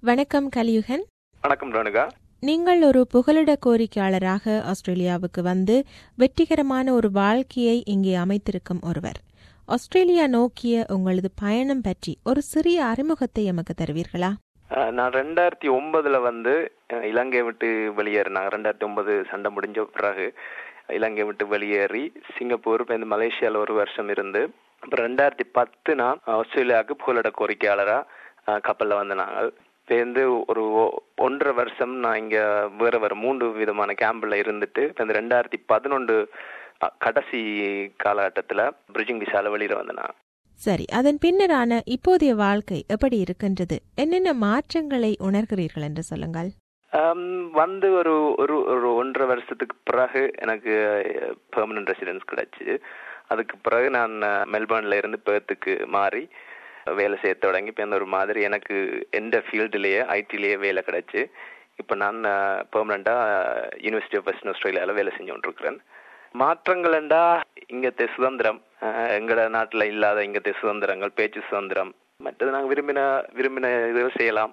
வணக்கம் கலியுகன் வணக்கம் ரேணுகா நீங்கள் ஒரு புகலிட கோரிக்கையாளராக ஆஸ்திரேலியாவுக்கு வந்து வெற்றிகரமான ஒரு வாழ்க்கையை இங்கே அமைத்திருக்கும் ஒருவர் ஆஸ்திரேலியா நோக்கிய உங்களது பயணம் பற்றி ஒரு சிறிய அறிமுகத்தை எமக்கு தருவீர்களா அஹ், நான் ரெண்டாயிரத்தி ஒன்பதுல வந்து அஹ், இலங்கை விட்டு வெளியேறினாங்க ரெண்டாயிரத்தி ஒன்பது சண்டை முடிஞ்ச பிறகு இலங்கை விட்டு வெளியேறி சிங்கப்பூர் இப்போ இந்த மலேசியால ஒரு வருஷம் இருந்து அப்புறம் ரெண்டாயிரத்தி பத்து நான் ஆஸ்திரேலியாவுக்கு புகலிட கோரிக்கையாளரா அஹ், கப்பல்ல வந்து நாங்கள் சேர்ந்து ஒரு ஒ- ஒன்றரை வருஷம் நான் இங்க வேற வேற மூன்று விதமான கேம்பில் இருந்துட்டு இப்ப இந்த ரெண்டாயிரத்தி பதினொன்று கடைசி காலகட்டத்துல பிரிட்ஜிங் விசால வெளியில வந்தேன் நான் சரி அதன் பின்னரான இப்போதைய வாழ்க்கை எப்படி இருக்கின்றது என்னென்ன மாற்றங்களை உணர்கிறீர்கள் என்று சொல்லுங்கள் ஆம், வந்து ஒரு ஒரு ஒரு ஒன்றரை வருஷத்துக்கு பிறகு எனக்கு பெர்மனன்ட் ரெசிடென்ஸ் கிடைச்சு அதுக்கு பிறகு நான் அஹ், மெல்பர்ன்ல இருந்து பேர்த்துக்கு மாறி வேலை செய்ய தொடங்கி இப்போ இந்த ஒரு மாதிரி எனக்கு எந்த ஃபீல்டுலேயே ஐடிலேயே வேலை கிடைச்சு இப்போ நான் பெர்மனண்டாக யூனிவர்சிட்டி ஆஃப் வெஸ்டர்ன் ஆஸ்திரேலியாவில் வேலை செஞ்சு கொண்டிருக்கிறேன் மாற்றங்கள்ண்டா இங்கത്തെ சுதந்திரம் அஹ், எங்கட நாட்டில் இல்லாத இங்கത്തെ சுதந்திரங்கள் பேச்சு சுதந்திரம் மற்றது நாங்கள் விரும்பின விரும்பின இதுகள் செய்யலாம்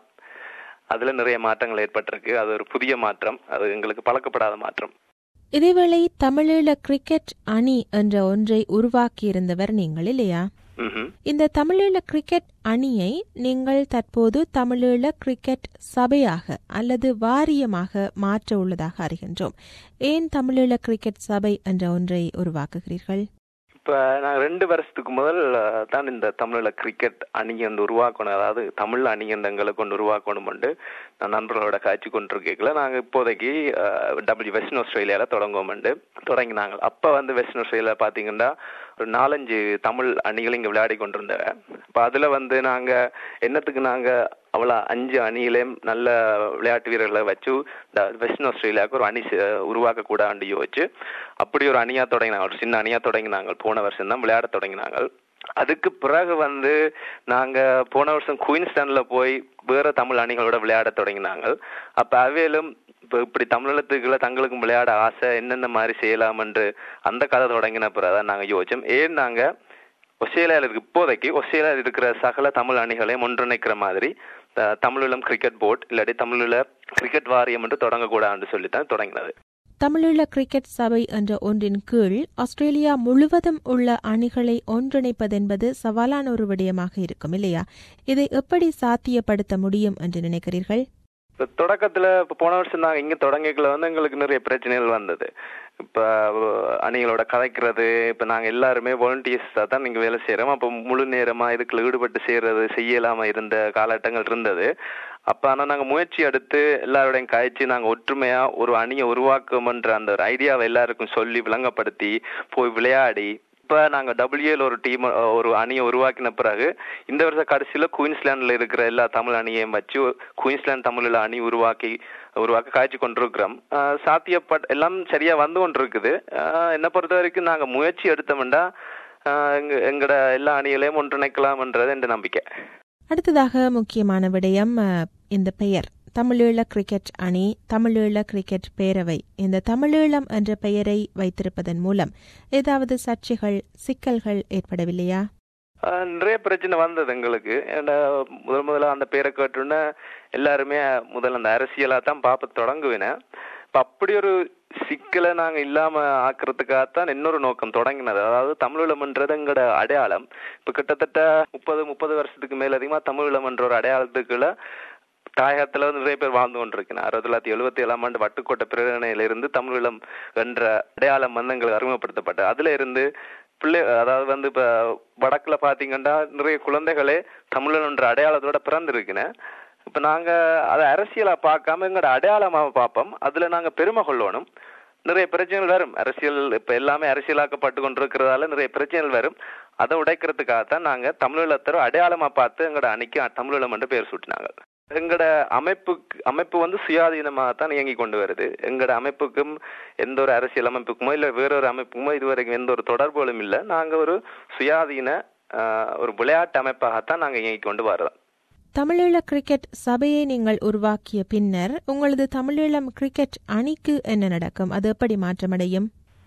அதுல நிறைய மாற்றங்கள் ஏற்பட்டிருக்கு அது ஒரு புதிய மாற்றம் அது எங்களுக்கு பழக்கப்படாத மாற்றம் இதேவேளை தமிழீழ கிரிக்கெட் அணி என்ற ஒன்றை உருவாக்கியிருந்தவர் நீங்கள் இல்லையா ம்ஹும். இந்த தமிழீழ கிரிக்கெட் அணியை நீங்கள் தற்போது தமிழீழ கிரிக்கெட் சபையாக அல்லது வாரியமாக மாற்ற உள்ளதாக அறிகின்றோம் ஏன் தமிழீழ கிரிக்கெட் சபை என்ற ஒன்றை உருவாக்குகிறீர்கள் இப்ப நான் ரெண்டு வருஷத்துக்கு முதல் அஹ், தான் இந்த தமிழ்ல கிரிக்கெட் அணி வந்து உருவாக்கணும் அதாவது தமிழ் அணி வந்து எங்களை கொண்டு உருவாக்கணும் நான் நண்பர்களோட காய்ச்சி கொண்டிருக்கல நாங்க இப்போதைக்கு டபிள்யூ வெஸ்டர்ன் ஆஸ்திரேலியால தொடங்குவோம் தொடங்கினாங்க அப்ப வந்து வெஸ்டர்ன் ஆஸ்திரேலியா பாத்தீங்கன்னா ஒரு நாலஞ்சு தமிழ் அணிகள் இங்க விளையாடி கொண்டிருந்தவ அப்ப அதுல வந்து நாங்க என்னத்துக்கு நாங்க அவ்வளோ அஞ்சு அணியிலையும் நல்ல விளையாட்டு வீரர்களை வச்சு இந்த வெஸ்டர்ன் ஆஸ்திரேலியாவுக்கு ஒரு அணி செ- உருவாக்க கூடாண்டு யோசிச்சு அப்படி ஒரு அணியா தொடங்கினாங்க ஒரு சின்ன அணியா தொடங்கினாங்க போன வருஷம் தான் விளையாட தொடங்கினாங்க அதுக்கு பிறகு வந்து நாங்க போன வருஷம் குயின்ஸ்டான்ல போய் வேற தமிழ் அணிகளோட விளையாட தொடங்கினாங்க அப்ப அவையிலும் இப்ப இப்படி தமிழத்துக்குள்ள தங்களுக்கும் விளையாட ஆசை என்னென்ன மாதிரி செய்யலாம் என்று அந்த கதை தொடங்கின பிறகு தான் நாங்க யோசிச்சோம் ஏன் நாங்க ஆஸ்திரேலியாவில் இருக்கு இப்போதைக்கு ஆஸ்திரேலியாவில் இருக்கிற சகல தமிழ் அணிகளையும் ஒன்றிணைக்கிற மாதிரி த- தமிழீழம் கிரிக்கெட் போர்ட் இல்லாட்டி தமிழீழ கிரிக்கெட் வாரியம் என்று தொடங்கக்கூடாதுன்னு சொல்லி தான் தொடங்கினது தமிழீழ கிரிக்கெட் சபை என்ற ஒன்றின் கீழ் ஆஸ்திரேலியா முழுவதும் உள்ள அணிகளை ஒன்றிணைப்பதென்பது சவாலான ஒரு விடயமாக இருக்கும் இல்லையா இதை எப்படி சாத்தியப்படுத்த முடியும் என்று நினைக்கிறீர்கள் இப்ப தொடக்கத்துல இப்ப போன வருஷம் நாங்க இங்க தொடங்கிக்கல வந்து எங்களுக்கு நிறைய பிரச்சனைகள் வந்தது இப்ப அஹ், அணிகளோட கதைக்கிறது இப்ப நாங்க எல்லாருமே வாலண்டியர்ஸா தான் நீங்க வேலை செய்யறோம் அப்ப முழு நேரமா இதுக்குள்ள ஈடுபட்டு செய்யறது செய்யலாம இருந்த காலகட்டங்கள் இருந்தது அப்ப ஆனா நாங்க முயற்சி எடுத்து எல்லாரோடையும் காய்ச்சி நாங்க ஒற்றுமையா ஒரு அணியை உருவாக்குமன்ற அந்த ஒரு ஐடியாவை எல்லாருக்கும் சொல்லி விளங்கப்படுத்தி போய் விளையாடி இப்ப நாங்க டபிள்யூஎல் ஒரு டீம் ஒரு அணியை உருவாக்கின பிறகு இந்த வருஷ கடைசியில குயின்ஸ்லாண்ட்ல இருக்கிற எல்லா தமிழ் அணியையும் வச்சு குயின்ஸ்லாந்து தமிழ்ல அணி உருவாக்கி உருவாக்க காய்ச்சி கொண்டிருக்கிறோம் ஆஹ் சாத்தியப்பட் எல்லாம் சரியா வந்து கொண்டிருக்குது ஆஹ் என்னை பொறுத்த வரைக்கும் நாங்க முயற்சி எடுத்தோம்னா ஆஹ் எங்க எங்கட எல்லா அணிகளையும் ஒன்றிணைக்கலாம்ன்றது என்ற நம்பிக்கை அடுத்ததாக முக்கியமான விடயம் அஹ், இந்த பெயர் தமிழீழ கிரிக்கெட் அணி தமிழீழ கிரிக்கெட் பேரவை இந்த தமிழீழம் என்ற பெயரை வைத்திருப்பதன் மூலம் ஏதாவது சர்ச்சைகள் சிக்கல்கள் ஏற்படவில்லையா ஆஹ் நிறைய பிரச்சனை வந்தது எங்களுக்கு ஏன்னா முதல் முதல்ல அந்த பேரை கேட்டோன்னே எல்லாருமே முதல்ல அந்த அரசியலா தான் பார்க்க தொடங்குவேன் இப்ப அப்படி ஒரு சிக்கலை நாங்க இல்லாம ஆக்குறதுக்காகத்தான் இன்னொரு நோக்கம் தொடங்கினது அதாவது தமிழீழம்ன்றது எங்களோட அடையாளம் இப்ப கிட்டத்தட்ட முப்பது முப்பது வருஷத்துக்கு மேல அதிகமா தமிழீழம்ன்ற ஒரு அடையாளத்துக்குள்ள தாயகத்துல வந்து நிறைய பேர் வாழ்ந்து கொண்டிருக்கேன் ஆயிரத்தி தொள்ளாயிரத்தி எழுபத்தி ஏழாம் ஆண்டு வட்டுக்கோட்டை பிரேரணையில இருந்து தமிழீழம் என்ற அடையாளம் வந்து எங்களுக்கு அறிமுகப்படுத்தப்பட்டது அதுல இருந்து பிள்ளை அதாவது வந்து இப்ப வடக்குல பாத்தீங்கன்னா நிறைய குழந்தைகளே தமிழன் என்ற அடையாளத்தோட பிறந்திருக்குன்னு இப்ப நாங்க அதை அரசியலா பார்க்காம எங்களோட அடையாளமா பார்ப்போம் அதுல நாங்க பெருமை கொள்ளணும் நிறைய பிரச்சனைகள் வரும் அரசியல் இப்ப எல்லாமே அரசியலாக்கப்பட்டு கொண்டிருக்கிறதால நிறைய பிரச்சனைகள் வரும் அதை உடைக்கிறதுக்காகத்தான் நாங்க தமிழீழத்தர அடையாளமா பார்த்து எங்களோட அன்னைக்கு தமிழீழம் என்று பெயர் சூட்டினாங்க எங்களோட அமைப்புக்கு அமைப்பு வந்து சுயாதீனமாக தான் இயங்கி கொண்டு வருது எங்களோட அமைப்புக்கும் எந்த ஒரு அரசியல் அமைப்புக்குமோ இல்லை வேறொரு அமைப்புக்குமோ இதுவரைக்கும் எந்த ஒரு தொடர்புகளும் இல்லை நாங்க ஒரு சுயாதீன ஆஹ், ஒரு விளையாட்டு அமைப்பாகத்தான் நாங்க இயங்கி கொண்டு வரோம் தமிழீழ கிரிக்கெட் சபையை நீங்கள் உருவாக்கிய பின்னர் உங்களது தமிழீழம் கிரிக்கெட் அணிக்கு என்ன நடக்கும் அது எப்படி மாற்றமடையும்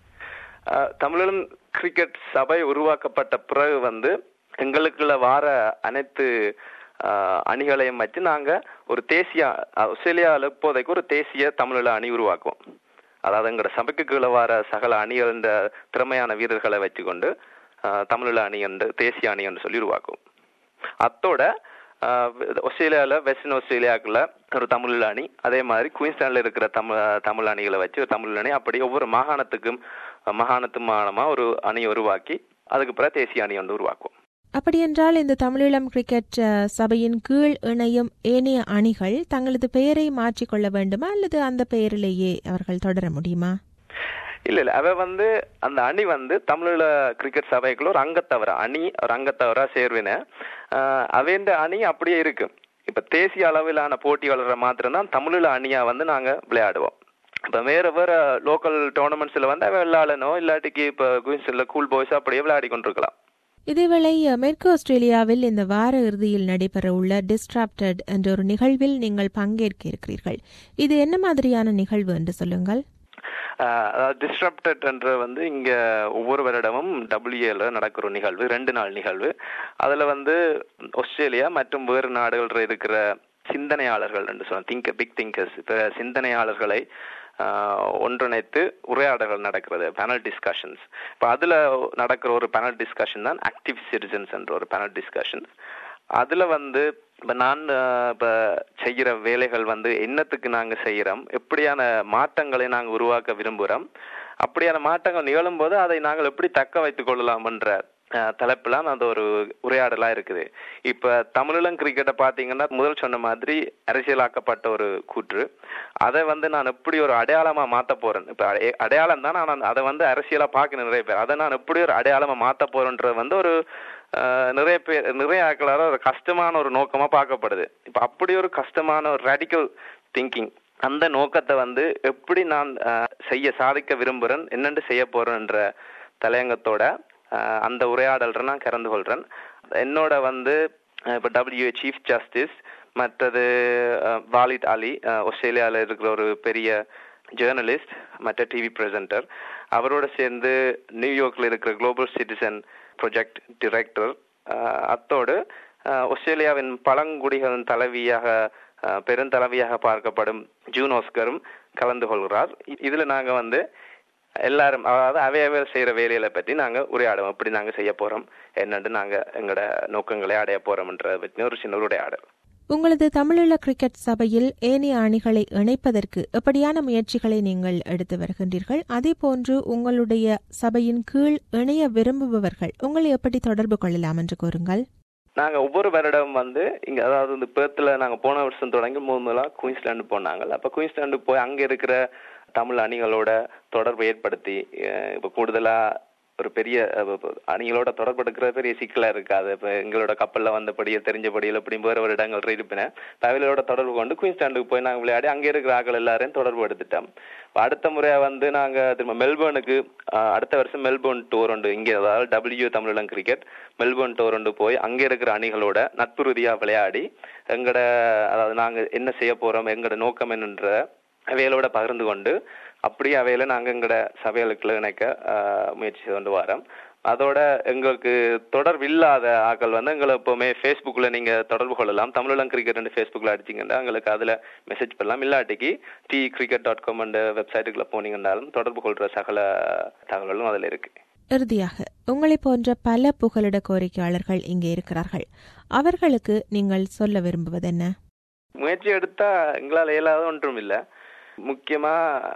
ஆஹ், தமிழீழம் கிரிக்கெட் சபை உருவாக்கப்பட்ட பிறகு வந்து எங்களுக்குள்ள வார அனைத்து ஆஹ், அணிகளையும் வச்சு நாங்க ஒரு தேசிய ஆஸ்திரேலியாவில் இப்போதைக்கு ஒரு தேசிய தமிழீழ அணி உருவாக்குவோம் அதாவது எங்களோட சபைக்கு கீழே வர சகல அணிகள் இந்த திறமையான வீரர்களை வச்சுக்கொண்டு ஆஹ், தமிழீழ அணி என்று தேசிய அணி என்று சொல்லி உருவாக்குவோம் அத்தோட ஆஹ், ஆஸ்திரேலியாவில் வெஸ்டர்ன் ஆஸ்திரேலியாக்குள்ள ஒரு தமிழ் அணி அதே மாதிரி குயின்ஸ்லாண்டில் இருக்கிற தமிழ் தமிழ் அணிகளை வச்சு ஒரு தமிழ் அணி அப்படி ஒவ்வொரு மாகாணத்துக்கும் அஹ், மாகாணத்து மாகாணமாக ஒரு அணியை உருவாக்கி அதுக்கு பிறகு தேசிய அணி வந்து உருவாக்குவோம் அப்படியென்றால் இந்த தமிழீழம் கிரிக்கெட் அஹ், சபையின் கீழ் இணையும் ஏனைய அணிகள் தங்களது பெயரை மாற்றிக்கொள்ள வேண்டுமா அல்லது அந்த பெயரிலேயே அவர்கள் தொடர முடியுமா இல்ல இல்ல அவ வந்து அந்த அணி வந்து தமிழீழ கிரிக்கெட் சபைக்குள்ள ஒரு அங்கத்தவர அணி ஒரு அங்கத்தவரா சேர்வின அவேண்ட அணி அப்படியே இருக்கு இப்ப தேசிய அளவிலான போட்டியாளரை மாத்திரம்தான் தமிழீழ அணியா வந்து நாங்க விளையாடுவோம் இப்ப வேற வேற லோக்கல் டோர்னமெண்ட்ஸ்ல வந்து அவ விளையாடனோ இல்லாட்டிக்கு இப்ப குயின்ஸ்ல கூல் பாய்ஸ் அப்படியே விளையாடி கொண்டிருக்கலாம் இதேவேளை அஹ், மேற்கு ஆஸ்திரேலியாவில் இந்த வார இறுதியில் நடைபெற உள்ள டிஸ்ட்ராப்டட் என்ற ஒரு நிகழ்வில் நீங்கள் பங்கேற்க இருக்கிறீர்கள் இது என்ன மாதிரியான நிகழ்வு என்று சொல்லுங்கள் ஆஹ் அதாவது டிஸ்ட்ரப்டட் என்ற வந்து இங்க ஒவ்வொரு வருடமும் டபிள்யூஏல நடக்கிற ஒரு நிகழ்வு ரெண்டு நாள் நிகழ்வு அதுல வந்து ஆஸ்திரேலியா மற்றும் வேறு நாடுகள் இருக்கிற சிந்தனையாளர்கள் என்று சொல்லுவோம் திங்க பிக் திங்கர்ஸ் இப்ப சிந்தனையாளர்களை ஆஹ் ஒன்றிணைத்து உரையாடல்கள் நடக்கிறது பேனல் டிஸ்கஷன்ஸ் இப்போ அதுல நடக்கிற ஒரு பேனல் டிஸ்கஷன் தான் ஆக்டிவ் சிட்டிசன்ஸ் என்ற ஒரு பேனல் டிஸ்கஷன்ஸ் அதுல வந்து இப்ப நான் அஹ், இப்ப செய்யற வேலைகள் வந்து என்னத்துக்கு நாங்க செய்யறோம் எப்படியான மாற்றங்களை நாங்க உருவாக்க விரும்புறோம் அப்படியான மாற்றங்கள் நிகழும் போது அதை நாங்கள் எப்படி தக்க வைத்துக் கொள்ளலாம்ன்ற அஹ், தலைப்புலாம் அது ஒரு உரையாடலா இருக்குது இப்ப தமிழீழம் கிரிக்கெட்டை பாத்தீங்கன்னா முதல் சொன்ன மாதிரி அரசியலாக்கப்பட்ட ஒரு கூற்று அதை வந்து நான் எப்படி ஒரு அடையாளமா மாத்த போறேன் இப்ப அடை- அடையாளம் தான் நான் அதை வந்து அரசியலா பார்க்க நிறைய பேர் அதை நான் எப்படி ஒரு அடையாளமா மாத்த போறேன்றது வந்து ஒரு ஆஹ், நிறைய பேர் நிறைய ஆக்களால ஒரு கஷ்டமான ஒரு நோக்கமா பார்க்கப்படுது இப்ப அப்படி ஒரு கஷ்டமான ஒரு ரேடிக்கல் திங்கிங் அந்த நோக்கத்தை வந்து எப்படி நான் ஆஹ், செய்ய சாதிக்க விரும்புறேன் என்னென்று செய்ய போறேன்ற தலையங்கத்தோட ஆஹ், அந்த உரையாடல்ற நான் கலந்து கொள்றேன் என்னோட வந்து அஹ், இப்ப டபிள்யூஏ சீஃப் ஜஸ்டிஸ் மற்றது அஹ், வாலித் அலி அஹ், ஆஸ்திரேலியால இருக்கிற ஒரு பெரிய ஜேர்னலிஸ்ட் மற்ற டிவி பிரசன்டர் அவரோட சேர்ந்து நியூயார்க்ல இருக்கிற குளோபல் சிட்டிசன் ப்ரொஜெக்ட் டிரெக்டர் அத்தோடு அஹ், ஆஸ்திரேலியாவின் பழங்குடிகளின் தலைவியாக அஹ், பெருந்தலைவியாக பார்க்கப்படும் ஜூன் ஆஸ்கரும் கலந்து கொள்கிறார் இ- இதுல நாங்க வந்து எல்லாரும் அதாவது அவையவே செய்யற வேலைகளை பற்றி நாங்க உரையாடுவோம் எப்படி நாங்க செய்ய போறோம் என்னன்னு நாங்க எங்களோட நோக்கங்களை அடைய போறோம்ன்றதை பற்றி ஒரு சின்ன ஒரு உரையாடல் உங்களது தமிழீழ கிரிக்கெட் சபையில் ஏனைய அணிகளை இணைப்பதற்கு எப்படியான முயற்சிகளை நீங்கள் எடுத்து வருகின்றீர்கள் அதேபோன்று உங்களுடைய சபையின் கீழ் இணைய விரும்புபவர்கள் உங்களை எப்படி தொடர்பு கொள்ளலாம் என்று கூறுங்கள் நாங்க ஒவ்வொரு வருடம் வந்து இங்க அதாவது இந்த பேர்த்ல நாங்க போன வருஷம் தொடங்கி முதல் முதலா குயின்ஸ்லாண்டு போனாங்க அப்ப குயின்ஸ்லாண்டு போய் அங்க இருக்கிற தமிழ் அணிகளோட தொடர்பு ஏற்படுத்தி அஹ் இப்ப கூடுதலா ஒரு பெரிய அஹ், இப்ப அணிகளோட தொடர்பு எடுக்கிற பெரிய சிக்கலா இருக்காது இப்ப எங்களோட கப்பல்ல வந்தபடியே தெரிஞ்சபடியில் இப்படி வேற ஒரு இடங்கள் இருப்பின அவைகளோட தொடர்பு கொண்டு குயின்ஸ்லாண்டுக்கு போய் நாங்க விளையாடி அங்க இருக்கிற ஆட்கள் எல்லாரையும் தொடர்பு எடுத்துட்டோம் இப்ப அடுத்த முறையா வந்து நாங்க திரும்ப மெல்பர்னுக்கு அஹ், அடுத்த வருஷம் மெல்பர்ன் டூர் உண்டு இங்க அதாவது W Tamilagam cricket Melbourne tour உண்டு போய் அங்க இருக்கிற அணிகளோட நட்பு ரீதியா விளையாடி எங்கட அதாவது நாங்க என்ன செய்ய போறோம் எங்கட நோக்கம் என்னன்ற அவைகளோட பகிர்ந்து கொண்டு அப்படியே அவையில நாங்க எங்கட சபைகளுக்குள்ள இணைக்க ஆஹ், முயற்சி செய்து கொண்டு வரோம் அதோட எங்களுக்கு தொடர்பு இல்லாத ஆட்கள் வந்து எங்களை எப்பவுமே ஃபேஸ்புக்கில் நீங்க தொடர்பு கொள்ளலாம் தமிழகம் கிரிக்கெட் ஃபேஸ்புக்கில் அடிச்சிங்கன்னா எங்களுக்கு அதுல மெசேஜ் பண்ணலாம் இல்லாட்டிக்கு டி கிரிக்கெட் டாட் காம் என்ற வெப்சைட்டுக்குள்ள போனீங்கன்னாலும் தொடர்பு கொள்ற சகல தகவல்களும் அதுல இருக்கு இறுதியாக உங்களை போன்ற பல புகலிட கோரிக்கையாளர்கள் இங்கே இருக்கிறார்கள் அவர்களுக்கு நீங்கள் சொல்ல விரும்புவது என்ன முயற்சி எடுத்தா எங்களால் இயலாத ஒன்றும் இல்லை முக்கியமா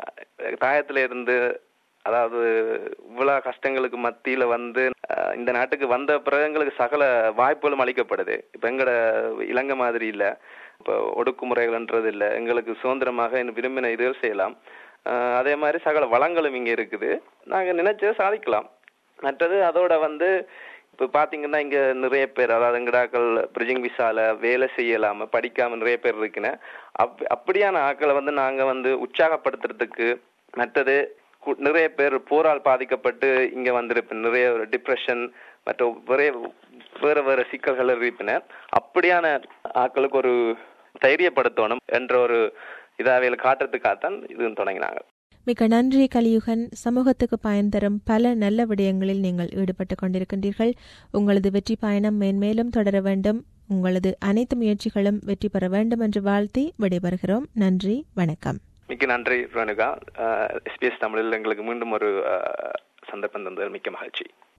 தாயத்துல இருந்து அதாவது இவ்வளவு கஷ்டங்களுக்கு மத்தியில வந்து அஹ், இந்த நாட்டுக்கு வந்த பிறகு எங்களுக்கு சகல வாய்ப்புகளும் அளிக்கப்படுது இப்ப எங்கட இலங்கை மாதிரி இல்ல இப்போ ஒடுக்குமுறைகள்ன்றது இல்ல எங்களுக்கு சுதந்திரமாக இன்னும் விரும்பின இதுகள் செய்யலாம் அஹ், அதே மாதிரி சகல வளங்களும் இங்க இருக்குது நாங்க நினைச்சதை சாதிக்கலாம் மற்றது அதோட வந்து இப்ப பாத்தீங்கன்னா இங்க நிறைய பேர் அதாவது எங்கடாக்கள் பிரிஜிங் விசால வேலை செய்யலாம படிக்காம நிறைய பேர் இருக்குன்னு அப் அப்படியான ஆட்களை வந்து நாங்க வந்து உற்சாகப்படுத்துறதுக்கு மற்றது கு- நிறைய பேர் போரால் பாதிக்கப்பட்டு இங்க வந்திருப்பேன் நிறைய ஒரு டிப்ரெஷன் மற்ற வேற வேற வேற சிக்கல்கள் இருப்பின அப்படியான ஆட்களுக்கு ஒரு தைரியப்படுத்தணும் என்ற ஒரு இதாவையில காட்டுறதுக்காகத்தான் இது தொடங்கினாங்க மிக நன்றி கலியுகன் சமூகத்துக்கு பயன் தரும் பல நல்ல விடயங்களில் நீங்கள் ஈடுபட்டுக் கொண்டிருக்கின்றீர்கள் உங்களது வெற்றி பயணம் மேன்மேலும் தொடர வேண்டும் உங்களது அனைத்து முயற்சிகளும் வெற்றி பெற வேண்டும் என்று வாழ்த்தி விடைபெறுகிறோம் நன்றி வணக்கம் மிக்க நன்றி ரேணுகா எஸ்பிஎஸ் தமிழில் எங்களுக்கு மீண்டும் ஒரு அஹ், சந்தர்ப்பம் தந்தது மிக்க மகிழ்ச்சி